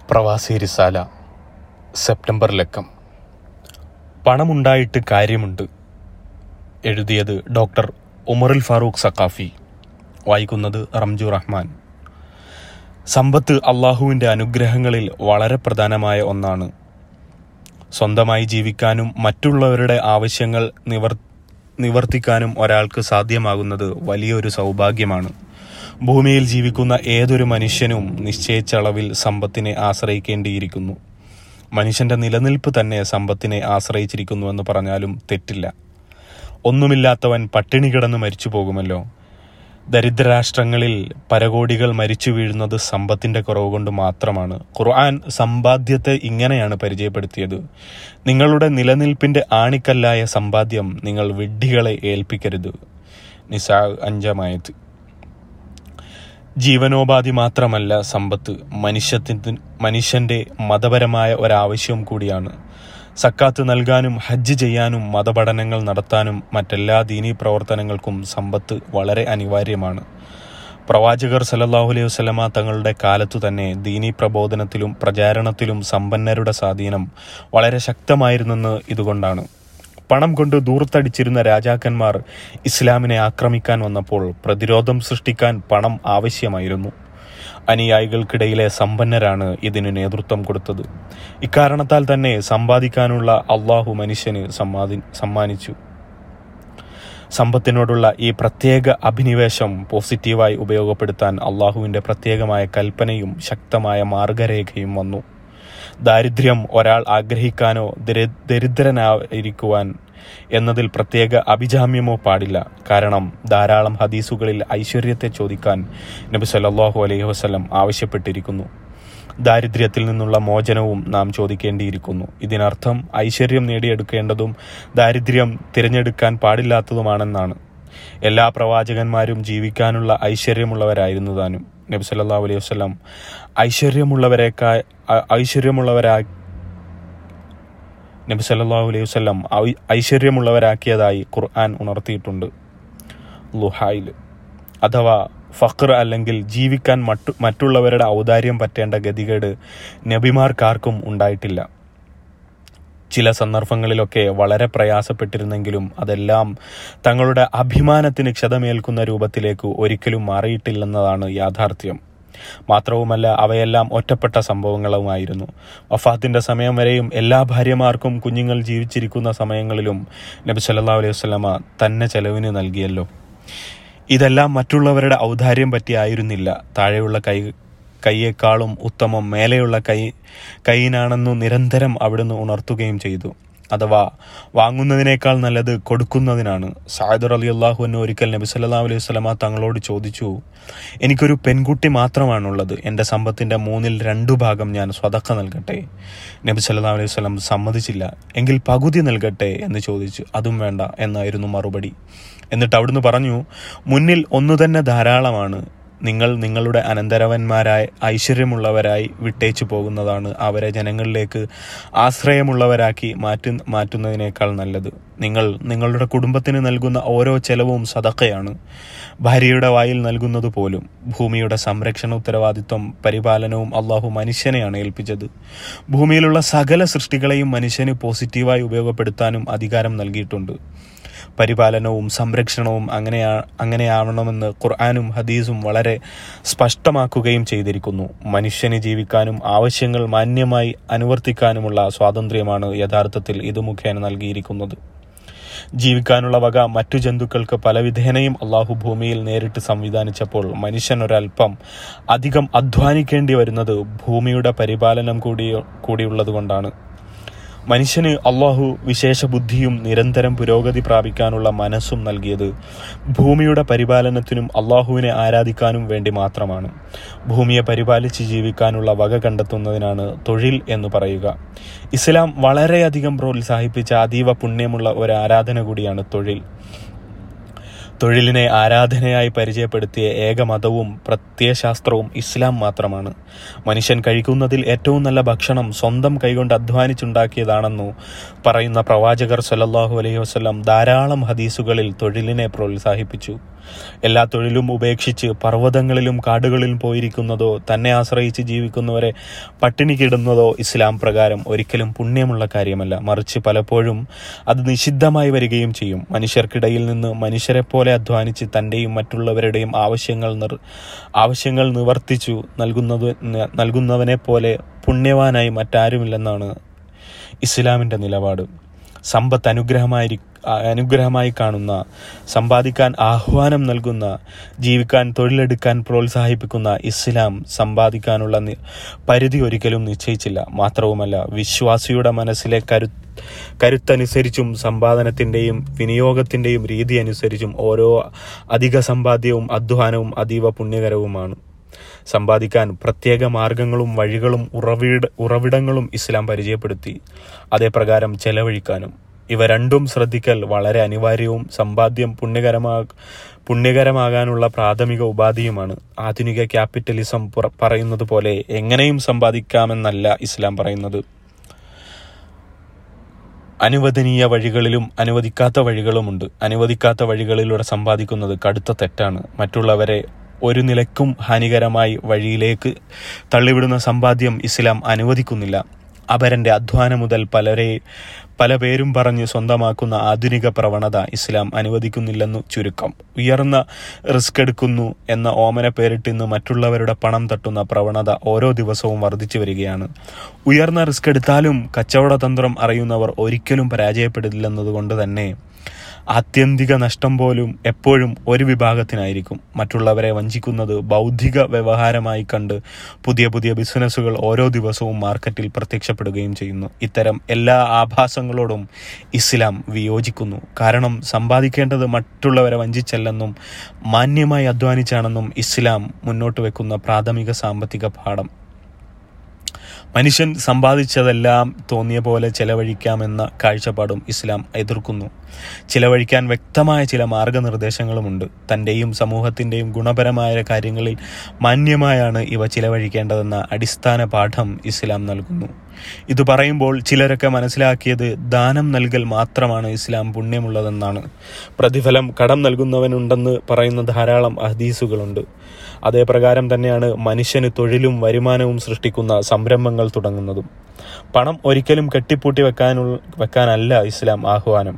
പ്രവാസി റിസാല സെപ്റ്റംബർ ലക്കം പണമുണ്ടായിട്ട് കാര്യമുണ്ട് എഴുതിയത് ഡോക്ടർ ഉമറുൽ ഫാറൂഖ് സക്കാഫി വായിക്കുന്നത് റംജു റഹ്മാൻ സമ്പത്ത് അള്ളാഹുവിൻ്റെ അനുഗ്രഹങ്ങളിൽ വളരെ പ്രധാനമായ ഒന്നാണ് സ്വന്തമായി ജീവിക്കാനും മറ്റുള്ളവരുടെ ആവശ്യങ്ങൾ നിവർ നിവർത്തിക്കാനും ഒരാൾക്ക് സാധ്യമാകുന്നത് വലിയൊരു സൗഭാഗ്യമാണ് ഭൂമിയിൽ ജീവിക്കുന്ന ഏതൊരു മനുഷ്യനും നിശ്ചയിച്ച അളവിൽ സമ്പത്തിനെ ആശ്രയിക്കേണ്ടിയിരിക്കുന്നു മനുഷ്യന്റെ നിലനിൽപ്പ് തന്നെ സമ്പത്തിനെ ആശ്രയിച്ചിരിക്കുന്നുവെന്ന് പറഞ്ഞാലും തെറ്റില്ല ഒന്നുമില്ലാത്തവൻ പട്ടിണി കിടന്ന് മരിച്ചു പോകുമല്ലോ ദരിദ്രരാഷ്ട്രങ്ങളിൽ പരകോടികൾ മരിച്ചു വീഴുന്നത് സമ്പത്തിന്റെ കുറവ് കൊണ്ട് മാത്രമാണ് ഖുർആൻ സമ്പാദ്യത്തെ ഇങ്ങനെയാണ് പരിചയപ്പെടുത്തിയത് നിങ്ങളുടെ നിലനിൽപ്പിന്റെ ആണിക്കല്ലായ സമ്പാദ്യം നിങ്ങൾ വിഡ്ഢികളെ ഏൽപ്പിക്കരുത് നിസാ അഞ്ചാമായത് ജീവനോപാധി മാത്രമല്ല സമ്പത്ത് മനുഷ്യത്തിന് മനുഷ്യന്റെ മതപരമായ ഒരാവശ്യവും കൂടിയാണ് സക്കാത്ത് നൽകാനും ഹജ്ജ് ചെയ്യാനും മതപഠനങ്ങൾ നടത്താനും മറ്റെല്ലാ ദീനീ പ്രവർത്തനങ്ങൾക്കും സമ്പത്ത് വളരെ അനിവാര്യമാണ് പ്രവാചകർ സല്ലല്ലാഹു അലൈഹി വസല്ലമ തങ്ങളുടെ കാലത്തു തന്നെ ദീനീ പ്രബോധനത്തിലും പ്രചാരണത്തിലും സമ്പന്നരുടെ സ്വാധീനം വളരെ ശക്തമായിരുന്നെന്ന് ഇതുകൊണ്ടാണ് പണം കൊണ്ട് ദൂർത്തടിച്ചിരുന്ന രാജാക്കന്മാർ ഇസ്ലാമിനെ ആക്രമിക്കാൻ വന്നപ്പോൾ പ്രതിരോധം സൃഷ്ടിക്കാൻ പണം ആവശ്യമായിരുന്നു അനുയായികൾക്കിടയിലെ സമ്പന്നരാണ് ഇതിന് നേതൃത്വം കൊടുത്തത് ഇക്കാരണത്താൽ തന്നെ സമ്പാദിക്കാനുള്ള അള്ളാഹു മനുഷ്യന് സമ്മാതി സമ്മാനിച്ചു സമ്പത്തിനോടുള്ള ഈ പ്രത്യേക അഭിനിവേശം പോസിറ്റീവായി ഉപയോഗപ്പെടുത്താൻ അള്ളാഹുവിൻ്റെ പ്രത്യേകമായ കൽപ്പനയും ശക്തമായ മാർഗരേഖയും വന്നു ദാരിദ്ര്യം ഒരാൾ ആഗ്രഹിക്കാനോ ദരി- ദരിദ്രനായിരിക്കുവാൻ എന്നതിൽ പ്രത്യേക അഭിജാമ്യമോ പാടില്ല കാരണം ധാരാളം ഹദീസുകളിൽ ഐശ്വര്യത്തെ ചോദിക്കാൻ നബി സല്ലല്ലാഹു അലൈഹി വസല്ലം ആവശ്യപ്പെട്ടിരിക്കുന്നു ദാരിദ്ര്യത്തിൽ നിന്നുള്ള മോചനവും നാം ചോദിക്കേണ്ടിയിരിക്കുന്നു ഇതിനർത്ഥം ഐശ്വര്യം നേടിയെടുക്കേണ്ടതും ദാരിദ്ര്യം തിരഞ്ഞെടുക്കാൻ പാടില്ലാത്തതുമാണെന്നാണ് എല്ലാ പ്രവാചകന്മാരും ജീവിക്കാനുള്ള ഐശ്വര്യമുള്ളവരായിരുന്നു താനും നബി സല്ലല്ലാഹു അലൈഹി വസല്ലം ഐശ്വര്യമുള്ളവരെക്കാ ഐ- ഐശ്വര്യമുള്ളവരാ നബി സല്ലല്ലാഹു അലൈഹി വസല്ലം ഐ- ഐശ്വര്യമുള്ളവരാക്കിയതായി ഖുർആൻ ഉണർത്തിയിട്ടുണ്ട് ലുഹായിൽ അഥവാ ഫഖർ അല്ലെങ്കിൽ ജീവിക്കാൻ മറ്റു മറ്റുള്ളവരുടെ ഔദാര്യം പറ്റേണ്ട ഗതികേട് നബിമാർക്കാർക്കും ഉണ്ടായിട്ടില്ല ചില സന്ദർഭങ്ങളിലൊക്കെ വളരെ പ്രയാസപ്പെട്ടിരുന്നെങ്കിലും അതെല്ലാം തങ്ങളുടെ അഭിമാനത്തിന് ക്ഷതമേൽക്കുന്ന രൂപത്തിലേക്ക് ഒരിക്കലും മാറിയിട്ടില്ലെന്നതാണ് യാഥാർത്ഥ്യം മാത്രവുമല്ല അവയെല്ലാം ഒറ്റപ്പെട്ട സംഭവങ്ങളുമായിരുന്നു വഫാത്തിന്റെ സമയം വരെയും എല്ലാ ഭാര്യമാർക്കും കുഞ്ഞുങ്ങൾ ജീവിച്ചിരിക്കുന്ന സമയങ്ങളിലും നബി സല്ലല്ലാഹു അലൈഹി വസല്ലമ തന്നെ ചെലവിന് നൽകിയല്ലോ ഇതെല്ലാം മറ്റുള്ളവരുടെ ഔദാര്യം പറ്റിയായിരുന്നില്ല താഴെയുള്ള കൈ കൈയേക്കാളും ഉത്തമം മേലെയുള്ള കൈ കൈയിനാണെന്നു നിരന്തരം അവിടുന്ന് ഉണർത്തുകയും ചെയ്തു അഥവാ വാങ്ങുന്നതിനേക്കാൾ നല്ലത് കൊടുക്കുന്നതിനാണ് സായദർ അലി അള്ളാഹുവിന് ഒരിക്കൽ നബി സല്ലല്ലാഹു അലൈഹി വസല്ലമ തങ്ങളോട് ചോദിച്ചു എനിക്കൊരു പെൺകുട്ടി മാത്രമാണുള്ളത് എൻ്റെ സമ്പത്തിൻ്റെ മൂന്നിൽ രണ്ടു ഭാഗം ഞാൻ സ്വതക്ക നൽകട്ടെ നബി സല്ലല്ലാഹു അലൈഹി വസല്ലം സമ്മതിച്ചില്ല എങ്കിൽ പകുതി നൽകട്ടെ എന്ന് ചോദിച്ചു അതും വേണ്ട എന്നായിരുന്നു മറുപടി എന്നിട്ട് അവിടുന്ന് പറഞ്ഞു മുന്നിൽ ഒന്നു തന്നെ ധാരാളമാണ് നിങ്ങൾ നിങ്ങളുടെ അനന്തരവന്മാരായി ഐശ്വര്യമുള്ളവരായി വിട്ടേച്ചു പോകുന്നതാണ് അവരെ ജനങ്ങളിലേക്ക് ആശ്രയമുള്ളവരാക്കി മാറ്റി മാറ്റുന്നതിനേക്കാൾ നല്ലത് നിങ്ങൾ നിങ്ങളുടെ കുടുംബത്തിന് നൽകുന്ന ഓരോ ചെലവും സതക്കയാണ് ഭാര്യയുടെ വായിൽ നൽകുന്നത് പോലും ഭൂമിയുടെ സംരക്ഷണ ഉത്തരവാദിത്വം പരിപാലനവും അള്ളാഹു മനുഷ്യനെയാണ് ഏൽപ്പിച്ചത് ഭൂമിയിലുള്ള സകല സൃഷ്ടികളെയും മനുഷ്യന് പോസിറ്റീവായി ഉപയോഗപ്പെടുത്താനും അധികാരം നൽകിയിട്ടുണ്ട് പരിപാലനവും സംരക്ഷണവും അങ്ങനെയാ അങ്ങനെയാവണമെന്ന് ഖുർആാനും ഹദീസും വളരെ സ്പഷ്ടമാക്കുകയും ചെയ്തിരിക്കുന്നു മനുഷ്യന് ജീവിക്കാനും ആവശ്യങ്ങൾ മാന്യമായി അനുവർത്തിക്കാനുമുള്ള സ്വാതന്ത്ര്യമാണ് യഥാർത്ഥത്തിൽ ഇത് മുഖേന നൽകിയിരിക്കുന്നത് ജീവിക്കാനുള്ള വക മറ്റു ജന്തുക്കൾക്ക് പലവിധേനയും അള്ളാഹു ഭൂമിയിൽ നേരിട്ട് സംവിധാനിച്ചപ്പോൾ മനുഷ്യൻ ഒരൽപ്പം അധികം അധ്വാനിക്കേണ്ടി വരുന്നത് ഭൂമിയുടെ പരിപാലനം കൂടി കൂടിയുള്ളത് കൊണ്ടാണ് മനുഷ്യന് അള്ളാഹു വിശേഷ ബുദ്ധിയും നിരന്തരം പുരോഗതി പ്രാപിക്കാനുള്ള മനസ്സും നൽകിയത് ഭൂമിയുടെ പരിപാലനത്തിനും അള്ളാഹുവിനെ ആരാധിക്കാനും വേണ്ടി മാത്രമാണ് ഭൂമിയെ പരിപാലിച്ച് ജീവിക്കാനുള്ള വക കണ്ടെത്തുന്നതിനാണ് തൊഴിൽ എന്ന് പറയുക ഇസ്ലാം വളരെയധികം പ്രോത്സാഹിപ്പിച്ച അതീവ പുണ്യമുള്ള ഒരു ആരാധന കൂടിയാണ് തൊഴിൽ തൊഴിലിനെ ആരാധനയായി പരിചയപ്പെടുത്തിയ ഏക മതവും പ്രത്യയശാസ്ത്രവും ഇസ്ലാം മാത്രമാണ് മനുഷ്യൻ കഴിക്കുന്നതിൽ ഏറ്റവും നല്ല ഭക്ഷണം സ്വന്തം കൈകൊണ്ട് അധ്വാനിച്ചുണ്ടാക്കിയതാണെന്നു പറയുന്ന പ്രവാചകർ സല്ലല്ലാഹു അലൈഹി വസല്ലം ധാരാളം ഹദീസുകളിൽ തൊഴിലിനെ പ്രോത്സാഹിപ്പിച്ചു എല്ലാ തൊഴിലും ഉപേക്ഷിച്ച് പർവ്വതങ്ങളിലും കാടുകളിലും പോയിരിക്കുന്നതോ തന്നെ ആശ്രയിച്ച് ജീവിക്കുന്നവരെ പട്ടിണിക്കിടുന്നതോ ഇസ്ലാം പ്രകാരം ഒരിക്കലും പുണ്യമുള്ള കാര്യമല്ല മറിച്ച് പലപ്പോഴും അത് നിഷിദ്ധമായി വരികയും ചെയ്യും മനുഷ്യർക്കിടയിൽ നിന്ന് മനുഷ്യരെ പോലെ അധ്വാനിച്ച് തൻ്റെയും മറ്റുള്ളവരുടെയും ആവശ്യങ്ങൾ നിർ ആവശ്യങ്ങൾ നിവർത്തിച്ചു നൽകുന്നത് നൽകുന്നവനെ പോലെ പുണ്യവാനായി മറ്റാരുമില്ലെന്നാണ് ഇസ്ലാമിൻ്റെ നിലപാട് സമ്പത്ത് അനുഗ്രഹമായി അനുഗ്രഹമായി കാണുന്ന സമ്പാദിക്കാൻ ആഹ്വാനം നൽകുന്ന ജീവിക്കാൻ തൊഴിലെടുക്കാൻ പ്രോത്സാഹിപ്പിക്കുന്ന ഇസ്ലാം സമ്പാദിക്കാനുള്ള നി- പരിധി ഒരിക്കലും നിശ്ചയിച്ചില്ല മാത്രവുമല്ല വിശ്വാസിയുടെ മനസ്സിലെ കരു കരുത്തനുസരിച്ചും സമ്പാദനത്തിൻ്റെയും വിനിയോഗത്തിൻ്റെയും രീതി അനുസരിച്ചും ഓരോ അധിക സമ്പാദ്യവും അധ്വാനവും അതീവ പുണ്യകരവുമാണ് സമ്പാദിക്കാൻ പ്രത്യേക മാർഗങ്ങളും വഴികളും ഉറവിട ഉറവിടങ്ങളും ഇസ്ലാം പരിചയപ്പെടുത്തി അതേപ്രകാരം ചെലവഴിക്കാനും ഇവ രണ്ടും ശ്രദ്ധിക്കൽ വളരെ അനിവാര്യവും സമ്പാദ്യം പുണ്യകരമാ പുണ്യകരമാകാനുള്ള പ്രാഥമിക ഉപാധിയുമാണ് ആധുനിക ക്യാപിറ്റലിസം പുറ- പറയുന്നത് പോലെ എങ്ങനെയും സമ്പാദിക്കാമെന്നല്ല ഇസ്ലാം പറയുന്നത് അനുവദനീയ വഴികളിലും അനുവദിക്കാത്ത വഴികളുമുണ്ട് അനുവദിക്കാത്ത വഴികളിലൂടെ സമ്പാദിക്കുന്നത് കടുത്ത തെറ്റാണ് മറ്റുള്ളവരെ ഒരു നിലയ്ക്കും ഹാനികരമായി വഴിയിലേക്ക് തള്ളിവിടുന്ന സമ്പാദ്യം ഇസ്ലാം അനുവദിക്കുന്നില്ല അപരന്റെ അധ്വാനം മുതൽ പലരെ പല പേരും പറഞ്ഞ് സ്വന്തമാക്കുന്ന ആധുനിക പ്രവണത ഇസ്ലാം അനുവദിക്കുന്നില്ലെന്നു ചുരുക്കം ഉയർന്ന റിസ്ക് എടുക്കുന്നു എന്ന ഓമന പേരിട്ടിന്ന് മറ്റുള്ളവരുടെ പണം തട്ടുന്ന പ്രവണത ഓരോ ദിവസവും വർദ്ധിച്ചു വരികയാണ് ഉയർന്ന റിസ്ക് എടുത്താലും കച്ചവട തന്ത്രം അറിയുന്നവർ ഒരിക്കലും പരാജയപ്പെടില്ലെന്നതുകൊണ്ട് തന്നെ ആത്യന്തിക നഷ്ടം പോലും എപ്പോഴും ഒരു വിഭാഗത്തിനായിരിക്കും മറ്റുള്ളവരെ വഞ്ചിക്കുന്നത് ബൗദ്ധിക വ്യവഹാരമായി കണ്ട് പുതിയ പുതിയ ബിസിനസ്സുകൾ ഓരോ ദിവസവും മാർക്കറ്റിൽ പ്രത്യക്ഷപ്പെടുകയും ചെയ്യുന്നു ഇത്തരം എല്ലാ ആഭാസങ്ങളോടും ഇസ്ലാം വിയോജിക്കുന്നു കാരണം സമ്പാദിക്കേണ്ടത് മറ്റുള്ളവരെ വഞ്ചിച്ചല്ലെന്നും മാന്യമായി അധ്വാനിച്ചാണെന്നും ഇസ്ലാം മുന്നോട്ട് വെക്കുന്ന പ്രാഥമിക സാമ്പത്തിക പാഠം മനുഷ്യൻ സമ്പാദിച്ചതെല്ലാം തോന്നിയ പോലെ ചെലവഴിക്കാമെന്ന കാഴ്ചപ്പാടും ഇസ്ലാം എതിർക്കുന്നു ചിലവഴിക്കാൻ വ്യക്തമായ ചില മാർഗനിർദ്ദേശങ്ങളുമുണ്ട് തൻ്റെയും സമൂഹത്തിൻ്റെയും ഗുണപരമായ കാര്യങ്ങളിൽ മാന്യമായാണ് ഇവ ചിലവഴിക്കേണ്ടതെന്ന അടിസ്ഥാന പാഠം ഇസ്ലാം നൽകുന്നു ഇത് പറയുമ്പോൾ ചിലരൊക്കെ മനസ്സിലാക്കിയത് ദാനം നൽകൽ മാത്രമാണ് ഇസ്ലാം പുണ്യമുള്ളതെന്നാണ് പ്രതിഫലം കടം നൽകുന്നവനുണ്ടെന്ന് പറയുന്ന ധാരാളം ഹദീസുകളുണ്ട് അതേ പ്രകാരം തന്നെയാണ് മനുഷ്യന് തൊഴിലും വരുമാനവും സൃഷ്ടിക്കുന്ന സംരംഭങ്ങൾ തുടങ്ങുന്നതും പണം ഒരിക്കലും കെട്ടിപ്പൂട്ടി വെക്കാനുള്ള വെക്കാനല്ല ഇസ്ലാം ആഹ്വാനം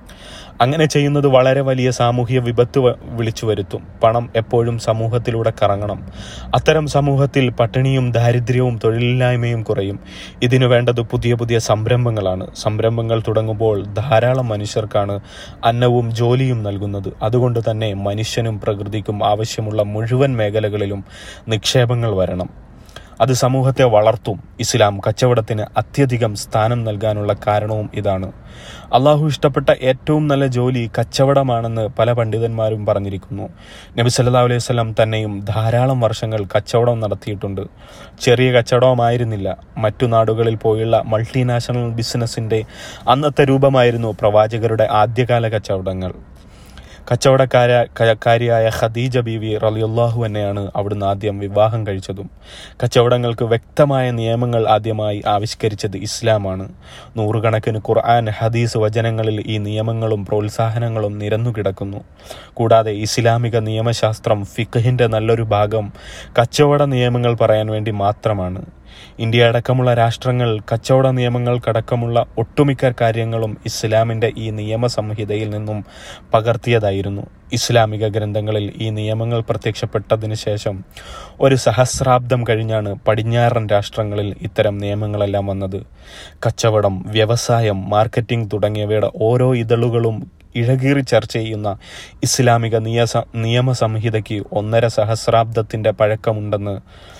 അങ്ങനെ ചെയ്യുന്നത് വളരെ വലിയ സാമൂഹിക വിപത്ത് വ- വിളിച്ചു വരുത്തും പണം എപ്പോഴും സമൂഹത്തിലൂടെ കറങ്ങണം അത്തരം സമൂഹത്തിൽ പട്ടിണിയും ദാരിദ്ര്യവും തൊഴിലില്ലായ്മയും കുറയും ഇതിനു വേണ്ടത് പുതിയ പുതിയ സംരംഭങ്ങളാണ് സംരംഭങ്ങൾ തുടങ്ങുമ്പോൾ ധാരാളം മനുഷ്യർക്കാണ് അന്നവും ജോലിയും നൽകുന്നത് അതുകൊണ്ട് തന്നെ മനുഷ്യനും പ്രകൃതിക്കും ആവശ്യമുള്ള മുഴുവൻ മേഖലകളിലും നിക്ഷേപങ്ങൾ വരണം അത് സമൂഹത്തെ വളർത്തും ഇസ്ലാം കച്ചവടത്തിന് അത്യധികം സ്ഥാനം നൽകാനുള്ള കാരണവും ഇതാണ് അള്ളാഹു ഇഷ്ടപ്പെട്ട ഏറ്റവും നല്ല ജോലി കച്ചവടമാണെന്ന് പല പണ്ഡിതന്മാരും പറഞ്ഞിരിക്കുന്നു നബി സല്ലല്ലാഹു അലൈഹി വസല്ലം തന്നെയും ധാരാളം വർഷങ്ങൾ കച്ചവടം നടത്തിയിട്ടുണ്ട് ചെറിയ കച്ചവടമായിരുന്നില്ല മറ്റു നാടുകളിൽ പോയുള്ള മൾട്ടിനാഷണൽ ബിസിനസിന്റെ അന്നത്തെ രൂപമായിരുന്നു പ്രവാചകരുടെ ആദ്യകാല കച്ചവടങ്ങൾ കച്ചവടക്കാര കാരിയായ ഖദീജ ബീവി റളിയല്ലാഹു എന്നെയാണ് അവിടുന്ന് ആദ്യം വിവാഹം കഴിച്ചതും കച്ചവടങ്ങൾക്ക് വ്യക്തമായ നിയമങ്ങൾ ആദ്യമായി ആവിഷ്കരിച്ചത് ഇസ്ലാമാണ് നൂറുകണക്കിന് ഖുർആൻ ഹദീസ് വചനങ്ങളിൽ ഈ നിയമങ്ങളും പ്രോത്സാഹനങ്ങളും നിരന്നുകിടക്കുന്നു കൂടാതെ ഇസ്ലാമിക നിയമശാസ്ത്രം ഫിഖഹിന്റെ നല്ലൊരു ഭാഗം കച്ചവട നിയമങ്ങൾ പറയാൻ വേണ്ടി മാത്രമാണ് ഇന്ത്യ അടക്കമുള്ള രാഷ്ട്രങ്ങൾ കച്ചവട നിയമങ്ങൾക്കടക്കമുള്ള ഒട്ടുമിക്ക കാര്യങ്ങളും ഇസ്ലാമിന്റെ ഈ നിയമസംഹിതയിൽ നിന്നും പകർത്തിയതായിരുന്നു ഇസ്ലാമിക ഗ്രന്ഥങ്ങളിൽ ഈ നിയമങ്ങൾ പ്രത്യക്ഷപ്പെട്ടതിന് ശേഷം ഒരു സഹസ്രാബ്ദം കഴിഞ്ഞാണ് പടിഞ്ഞാറൻ രാഷ്ട്രങ്ങളിൽ ഇത്തരം നിയമങ്ങളെല്ലാം വന്നത് കച്ചവടം വ്യവസായം മാർക്കറ്റിംഗ് തുടങ്ങിയവയുടെ ഓരോ ഇതളുകളും ഇഴകീറി ചർച്ച ചെയ്യുന്ന ഇസ്ലാമിക നിയസ നിയമസംഹിതയ്ക്ക് ഒന്നര സഹസ്രാബ്ദത്തിന്റെ പഴക്കമുണ്ടെന്ന്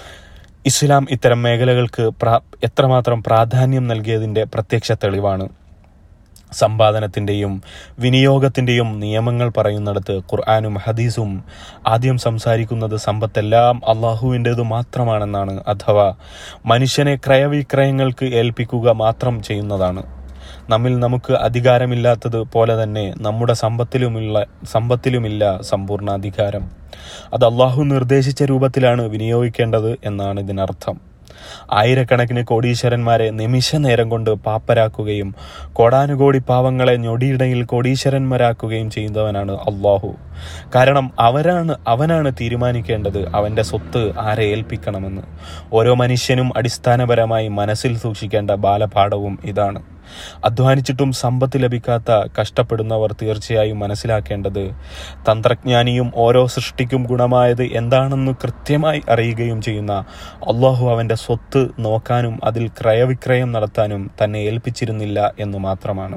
ഇസ്ലാം ഇത്തരം മേഖലകൾക്ക് പ്രാ- എത്രമാത്രം പ്രാധാന്യം നൽകിയതിന്റെ പ്രത്യക്ഷ തെളിവാണ് സമ്പാദനത്തിന്റെയും വിനിയോഗത്തിന്റെയും നിയമങ്ങൾ പറയുന്നിടത്ത് ഖുർആാനും ഹദീസും ആദ്യം സംസാരിക്കുന്നത് സമ്പത്തെല്ലാം അള്ളാഹുവിൻ്റെതു മാത്രമാണെന്നാണ് അഥവാ മനുഷ്യനെ ക്രയവിക്രയങ്ങൾക്ക് ഏൽപ്പിക്കുക മാത്രം ചെയ്യുന്നതാണ് നമ്മിൽ നമുക്ക് അധികാരമില്ലാത്തത് പോലെ തന്നെ നമ്മുടെ സമ്പത്തിലുമുള്ള സമ്പത്തിലുമില്ല സമ്പൂർണ്ണ അധികാരം അത് അള്ളാഹു നിർദ്ദേശിച്ച രൂപത്തിലാണ് വിനിയോഗിക്കേണ്ടത് എന്നാണ് ഇതിനർത്ഥം ആയിരക്കണക്കിന് കോടീശ്വരന്മാരെ നിമിഷ നേരം കൊണ്ട് പാപ്പരാക്കുകയും കോടാനുകോടി പാവങ്ങളെ ഞൊടിയിടയിൽ കോടീശ്വരന്മാരാക്കുകയും ചെയ്യുന്നവനാണ് അള്ളാഹു കാരണം അവരാണ് അവനാണ് തീരുമാനിക്കേണ്ടത് അവന്റെ സ്വത്ത് ആരെ ഏൽപ്പിക്കണമെന്ന് ഓരോ മനുഷ്യനും അടിസ്ഥാനപരമായി മനസ്സിൽ സൂക്ഷിക്കേണ്ട ബാലപാഠവും ഇതാണ് അധ്വാനിച്ചിട്ടും സമ്പത്ത് ലഭിക്കാത്ത കഷ്ടപ്പെടുന്നവർ തീർച്ചയായും മനസ്സിലാക്കേണ്ടത് തന്ത്രജ്ഞാനിയും ഓരോ സൃഷ്ടിക്കും ഗുണമായത് എന്താണെന്ന് കൃത്യമായി അറിയുകയും ചെയ്യുന്ന അള്ളാഹു അവന്റെ സ്വത്ത് നോക്കാനും അതിൽ ക്രയവിക്രയം നടത്താനും തന്നെ ഏൽപ്പിച്ചിരുന്നില്ല എന്ന് മാത്രമാണ്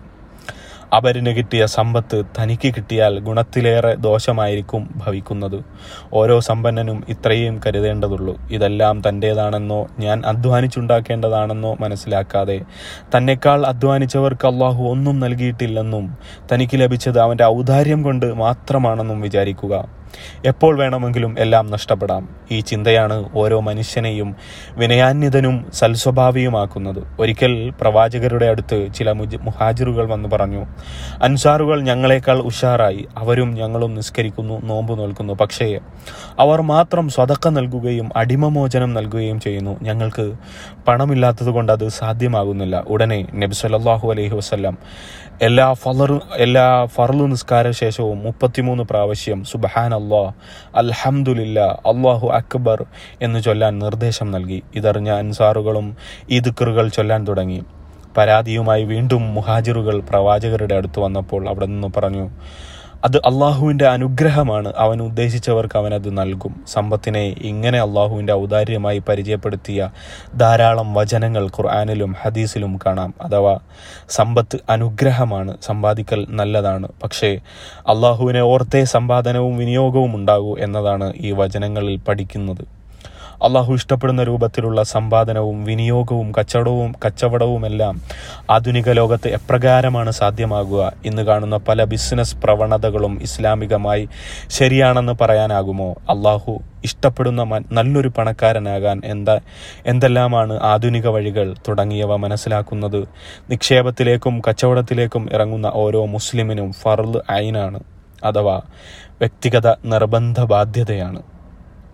അപരന് കിട്ടിയ സമ്പത്ത് തനിക്ക് കിട്ടിയാൽ ഗുണത്തിലേറെ ദോഷമായിരിക്കും ഭവിക്കുന്നത് ഓരോ സമ്പന്നനും ഇത്രയും കരുതേണ്ടതുള്ളൂ ഇതെല്ലാം തൻ്റേതാണെന്നോ ഞാൻ അധ്വാനിച്ചുണ്ടാക്കേണ്ടതാണെന്നോ മനസ്സിലാക്കാതെ തന്നെക്കാൾ അധ്വാനിച്ചവർക്ക് അള്ളാഹു ഒന്നും നൽകിയിട്ടില്ലെന്നും തനിക്ക് ലഭിച്ചത് അവൻ്റെ ഔദാര്യം കൊണ്ട് മാത്രമാണെന്നും വിചാരിക്കുക എപ്പോൾ വേണമെങ്കിലും എല്ലാം നഷ്ടപ്പെടാം ഈ ചിന്തയാണ് ഓരോ മനുഷ്യനെയും വിനയാന്യതനും സൽസ്വഭാവിയുമാക്കുന്നത് ഒരിക്കൽ പ്രവാചകരുടെ അടുത്ത് ചില മുജ മുഹാജിറുകൾ വന്ന് പറഞ്ഞു അൻസാറുകൾ ഞങ്ങളെക്കാൾ ഉഷാറായി അവരും ഞങ്ങളും നിസ്കരിക്കുന്നു നോമ്പ് നോൽക്കുന്നു പക്ഷേ അവർ മാത്രം സ്വതക്ക നൽകുകയും അടിമമോചനം നൽകുകയും ചെയ്യുന്നു ഞങ്ങൾക്ക് പണമില്ലാത്തത് കൊണ്ട് അത് സാധ്യമാകുന്നില്ല ഉടനെ നബി സല്ലല്ലാഹു അലൈഹി വസല്ലം എല്ലാ ഫലറു എല്ലാ ഫർലു നിസ്കാര ശേഷവും മുപ്പത്തിമൂന്ന് പ്രാവശ്യം സുബഹാൻ അള്ളാഹ് അൽഹംദുലില്ല അള്ളാഹു അക്ബർ എന്ന് ചൊല്ലാൻ നിർദ്ദേശം നൽകി ഇതറിഞ്ഞ അൻസാറുകളും ഈ ദിക്കറുകൾ ചൊല്ലാൻ തുടങ്ങി പരാതിയുമായി വീണ്ടും മുഹാജിറുകൾ പ്രവാചകരുടെ അടുത്ത് വന്നപ്പോൾ അവിടെ നിന്ന് പറഞ്ഞു അത് അള്ളാഹുവിൻ്റെ അനുഗ്രഹമാണ് അവൻ ഉദ്ദേശിച്ചവർക്ക് അവനത് നൽകും സമ്പത്തിനെ ഇങ്ങനെ അള്ളാഹുവിൻ്റെ ഔദാര്യമായി പരിചയപ്പെടുത്തിയ ധാരാളം വചനങ്ങൾ ഖുർആാനിലും ഹദീസിലും കാണാം അഥവാ സമ്പത്ത് അനുഗ്രഹമാണ് സമ്പാദിക്കൽ നല്ലതാണ് പക്ഷേ അള്ളാഹുവിനെ ഓർത്തേ സമ്പാദനവും വിനിയോഗവും ഉണ്ടാകൂ എന്നതാണ് ഈ വചനങ്ങളിൽ പഠിക്കുന്നത് അള്ളാഹു ഇഷ്ടപ്പെടുന്ന രൂപത്തിലുള്ള സമ്പാദനവും വിനിയോഗവും കച്ചവടവും കച്ചവടവുമെല്ലാം ആധുനിക ലോകത്ത് എപ്രകാരമാണ് സാധ്യമാകുക ഇന്ന് കാണുന്ന പല ബിസിനസ് പ്രവണതകളും ഇസ്ലാമികമായി ശരിയാണെന്ന് പറയാനാകുമോ അള്ളാഹു ഇഷ്ടപ്പെടുന്ന മ- നല്ലൊരു പണക്കാരനാകാൻ എന്താ എന്തെല്ലാമാണ് ആധുനിക വഴികൾ തുടങ്ങിയവ മനസ്സിലാക്കുന്നത് നിക്ഷേപത്തിലേക്കും കച്ചവടത്തിലേക്കും ഇറങ്ങുന്ന ഓരോ മുസ്ലിമിനും ഫർദ് ഐനാണ് അഥവാ വ്യക്തിഗത നിർബന്ധ ബാധ്യതയാണ്